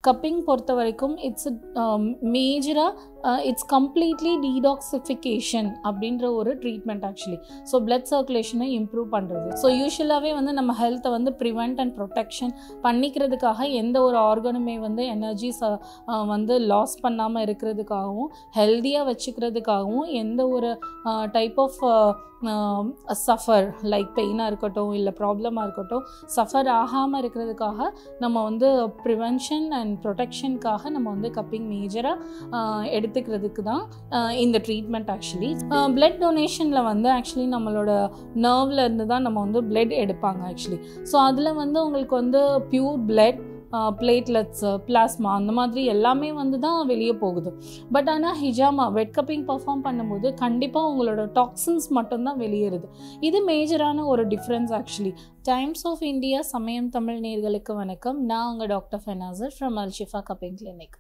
cupping பொறுத்த வரைக்கும் it's மேஜராக இட்ஸ் கம்ப்ளீட்லி டீடாக்சிஃபிகேஷன் அப்படின்ற ஒரு ட்ரீட்மெண்ட் ஆக்சுவலி ஸோ பிளட் சர்க்குலேஷனை இம்ப்ரூவ் பண்ணுறது ஸோ யூஸ்வலாகவே வந்து நம்ம ஹெல்த்தை வந்து ப்ரிவெண்ட் அண்ட் ப்ரொடெக்ஷன் பண்ணிக்கிறதுக்காக எந்த ஒரு ஆர்கனுமே வந்து எனர்ஜி வந்து லாஸ் பண்ணாமல் இருக்கிறதுக்காகவும் ஹெல்த்தியாக வச்சுக்கிறதுக்காகவும் எந்த ஒரு டைப் ஆஃப் சஃபர் லைக் பெயினாக இருக்கட்டும் இல்லை ப்ராப்ளமாக இருக்கட்டும் சஃபர் ஆகாமல் இருக்கிறதுக்காக நம்ம வந்து ப்ரிவென்ஷன் அண்ட் ப்ரொடெக்ஷனுக்காக நம்ம வந்து கப்பிங் மேஜராக எடுத்துக்கிறதுக்கு தான் இந்த ட்ரீட்மெண்ட் ஆக்சுவலி பிளட் டொனேஷனில் வந்து ஆக்சுவலி நம்மளோட நர்வில் இருந்து தான் நம்ம வந்து பிளட் எடுப்பாங்க ஆக்சுவலி ஸோ அதில் வந்து உங்களுக்கு வந்து பியூர் பிளட் பிளேட்லெட்ஸு பிளாஸ்மா அந்த மாதிரி எல்லாமே வந்து தான் வெளியே போகுது பட் ஆனால் ஹிஜாமா வெட் கப்பிங் பர்ஃபார்ம் பண்ணும்போது கண்டிப்பாக உங்களோட டாக்ஸின்ஸ் மட்டும்தான் வெளியேறுது இது மேஜரான ஒரு difference actually Times of India Samayam Tamil நேர்களுக்கு வணக்கம் நான் உங்கள் டாக்டர் ஃபெனாசர் ஃப்ரம் அல்ஷிஃபா கப்பிங் கிளினிக்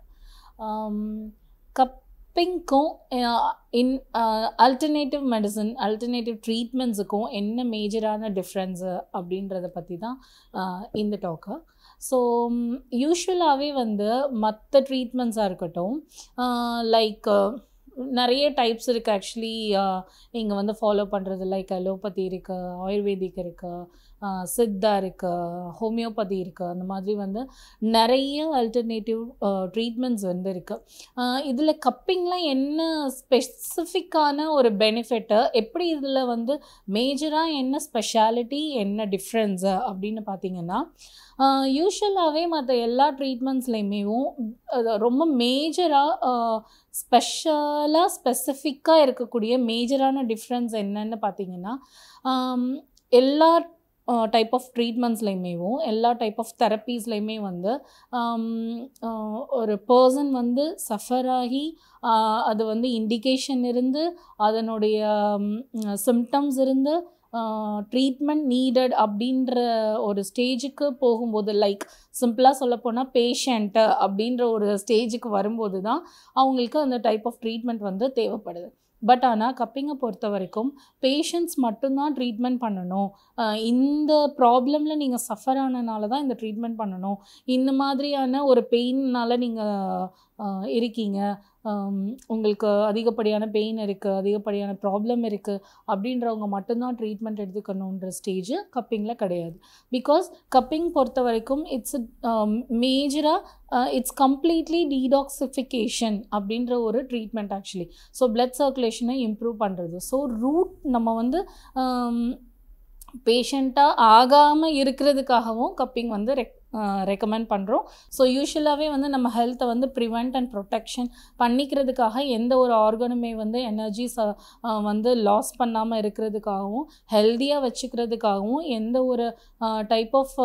கப்பிங்க்கும் இன் அல்டர்னேட்டிவ் மெடிசன் அல்டர்னேட்டிவ் ட்ரீட்மெண்ட்ஸுக்கும் என்ன மேஜரான டிஃப்ரென்ஸு அப்படின்றத பற்றி தான் இந்த டாக்கு ஸோ யூஸ்வலாகவே வந்து மற்ற ட்ரீட்மெண்ட்ஸாக இருக்கட்டும் லைக் நிறைய டைப்ஸ் இருக்குது ஆக்சுவலி இங்கே வந்து ஃபாலோ பண்ணுறது லைக் அலோபதி இருக்குது ஆயுர்வேதிக் இருக்குது சித்தா இருக்குது ஹோமியோபதி இருக்குது அந்த மாதிரி வந்து நிறைய அல்டர்னேட்டிவ் ட்ரீட்மெண்ட்ஸ் வந்து இருக்குது இதில் கப்பிங்லாம் என்ன ஸ்பெசிஃபிக்கான ஒரு பெனிஃபிட்டு எப்படி இதில் வந்து மேஜராக என்ன ஸ்பெஷாலிட்டி என்ன டிஃப்ரென்ஸு அப்படின்னு பார்த்தீங்கன்னா யூஸ்வலாகவே மற்ற எல்லா ட்ரீட்மெண்ட்ஸ்லையுமேவும் ரொம்ப மேஜராக ஸ்பெஷலாக ஸ்பெசிஃபிக்காக இருக்கக்கூடிய மேஜரான டிஃப்ரென்ஸ் என்னன்னு பார்த்தீங்கன்னா எல்லா டைப் ஆஃப் ட்ரீட்மெண்ட்ஸ்லையுமேவும் எல்லா டைப் ஆஃப் தெரப்பீஸ்லையுமே வந்து ஒரு பர்சன் வந்து சஃபர் ஆகி அது வந்து இண்டிகேஷன் இருந்து அதனுடைய சிம்டம்ஸ் இருந்து ட்ரீட்மெண்ட் நீடட் அப்படின்ற ஒரு ஸ்டேஜுக்கு போகும்போது லைக் சிம்பிளாக சொல்லப்போனால் பேஷண்ட்டு அப்படின்ற ஒரு ஸ்டேஜுக்கு வரும்போது தான் அவங்களுக்கு அந்த டைப் ஆஃப் ட்ரீட்மெண்ட் வந்து தேவைப்படுது பட் ஆனால் கப்பிங்கை பொறுத்த வரைக்கும் பேஷண்ட்ஸ் மட்டும்தான் ட்ரீட்மெண்ட் பண்ணணும் இந்த ப்ராப்ளமில் நீங்கள் சஃபர் ஆனனால தான் இந்த ட்ரீட்மெண்ட் பண்ணணும் இந்த மாதிரியான ஒரு பெயின்னால் நீங்கள் இருக்கீங்க உங்களுக்கு அதிகப்படியான பெயின் இருக்குது அதிகப்படியான ப்ராப்ளம் இருக்குது அப்படின்றவங்க மட்டும்தான் ட்ரீட்மெண்ட் எடுத்துக்கணுன்ற ஸ்டேஜ் கப்பிங்கில் கிடையாது பிகாஸ் கப்பிங் பொறுத்த வரைக்கும் இட்ஸ் மேஜராக இட்ஸ் கம்ப்ளீட்லி டீடாக்சிஃபிகேஷன் அப்படின்ற ஒரு ட்ரீட்மெண்ட் ஆக்சுவலி ஸோ பிளட் சர்க்குலேஷனை இம்ப்ரூவ் பண்ணுறது ஸோ ரூட் நம்ம வந்து பேஷண்ட்டாக ஆகாமல் இருக்கிறதுக்காகவும் கப்பிங் வந்து ரெக் ரெக்கமெண்ட் பண்ணுறோம் ஸோ யூஸ்வலாகவே வந்து நம்ம ஹெல்த்தை வந்து ப்ரிவெண்ட் அண்ட் ப்ரொடெக்ஷன் பண்ணிக்கிறதுக்காக எந்த ஒரு ஆர்கனுமே வந்து எனர்ஜி வந்து லாஸ் பண்ணாமல் இருக்கிறதுக்காகவும் ஹெல்த்தியாக வச்சுக்கிறதுக்காகவும் எந்த ஒரு டைப் ஆஃப்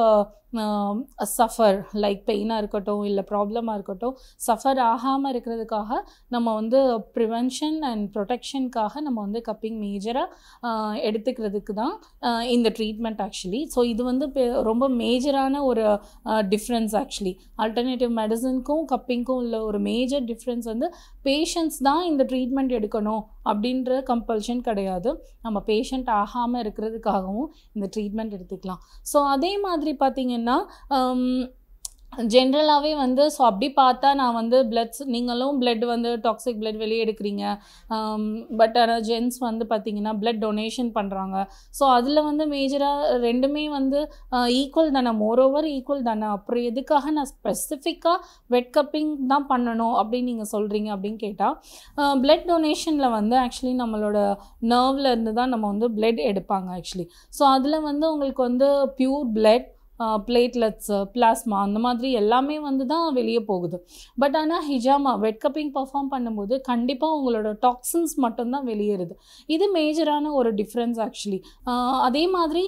சஃபர் லைக் பெயினாக இருக்கட்டும் இல்லை ப்ராப்ளமாக இருக்கட்டும் சஃபர் ஆகாமல் இருக்கிறதுக்காக நம்ம வந்து ப்ரிவென்ஷன் அண்ட் ப்ரொடெக்ஷனுக்காக நம்ம வந்து கப்பிங் மேஜராக எடுத்துக்கிறதுக்கு தான் இந்த ட்ரீட்மெண்ட் ஆக்சுவலி ஸோ இது வந்து ரொம்ப மேஜரான ஒரு டிஃப்ரென்ஸ் ஆக்சுவலி அல்டர்னேட்டிவ் மெடிசனுக்கும் கப்பிங்க்கும் உள்ள ஒரு மேஜர் டிஃப்ரென்ஸ் வந்து பேஷண்ட்ஸ் தான் இந்த ட்ரீட்மெண்ட் எடுக்கணும் அப்படின்ற கம்பல்ஷன் கிடையாது நம்ம பேஷண்ட் ஆகாமல் இருக்கிறதுக்காகவும் இந்த ட்ரீட்மெண்ட் எடுத்துக்கலாம் ஸோ அதே மாதிரி பார்த்திங்கன்னா ஜென்ரலாகவே வந்து ஸோ அப்படி பார்த்தா நான் வந்து பிளட்ஸ் நீங்களும் பிளட் வந்து டாக்ஸிக் பிளட் வெளியே எடுக்கிறீங்க பட் ஆனால் ஜென்ஸ் வந்து பார்த்திங்கன்னா பிளட் டொனேஷன் பண்ணுறாங்க ஸோ அதில் வந்து மேஜராக ரெண்டுமே வந்து ஈக்குவல் தானே மோரோவர் ஈக்குவல் தானே அப்புறம் எதுக்காக நான் ஸ்பெசிஃபிக்காக வெட் கப்பிங் தான் பண்ணணும் அப்படின்னு நீங்கள் சொல்கிறீங்க அப்படின்னு கேட்டால் பிளட் டொனேஷனில் வந்து ஆக்சுவலி நம்மளோட நர்வில் இருந்து தான் நம்ம வந்து பிளட் எடுப்பாங்க ஆக்சுவலி ஸோ அதில் வந்து உங்களுக்கு வந்து பியூர் பிளட் பிளேட்லெட்ஸு பிளாஸ்மா அந்த மாதிரி எல்லாமே வந்து தான் வெளியே போகுது பட் ஆனால் ஹிஜாமா வெட் கப்பிங் பர்ஃபார்ம் பண்ணும்போது கண்டிப்பாக உங்களோட டாக்ஸின்ஸ் மட்டும்தான் வெளியேறுது இது மேஜரான ஒரு டிஃப்ரென்ஸ் ஆக்சுவலி அதே மாதிரி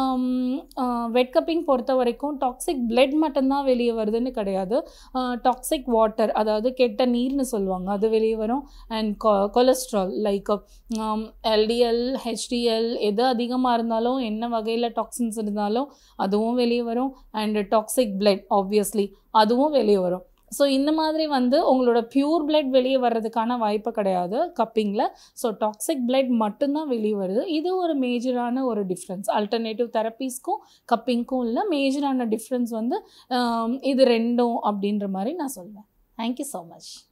வெட் கப்பிங் பொறுத்த வரைக்கும் டாக்ஸிக் பிளட் மட்டும்தான் வெளியே வருதுன்னு கிடையாது டாக்ஸிக் வாட்டர் அதாவது கெட்ட நீர்னு சொல்லுவாங்க அது வெளியே வரும் and cholesterol like LDL HDL எது அதிகமாக இருந்தாலும் என்ன வகையில் டாக்ஸின்ஸ் இருந்தாலும் அதுவும் வெளியே வரும் அண்ட் டாக்ஸிக் பிளட் ஆப்வியஸ்லி அதுவும் வெளியே வரும் ஸோ இந்த மாதிரி வந்து உங்களோட பியூர் பிளட் வெளியே வர்றதுக்கான வாய்ப்பு கிடையாது கப்பிங்கில் ஸோ டாக்ஸிக் பிளட் மட்டும்தான் வெளியே வருது இது ஒரு மேஜரான ஒரு டிஃப்ரென்ஸ் அல்டர்னேட்டிவ் தெரப்பீஸ்க்கும் கப்பிங்க்கும் இல்லை மேஜரான டிஃப்ரென்ஸ் வந்து ஆம், இது ரெண்டும் அப்படின்ற மாதிரி நான் சொல்வேன் தேங்க்யூ ஸோ மச்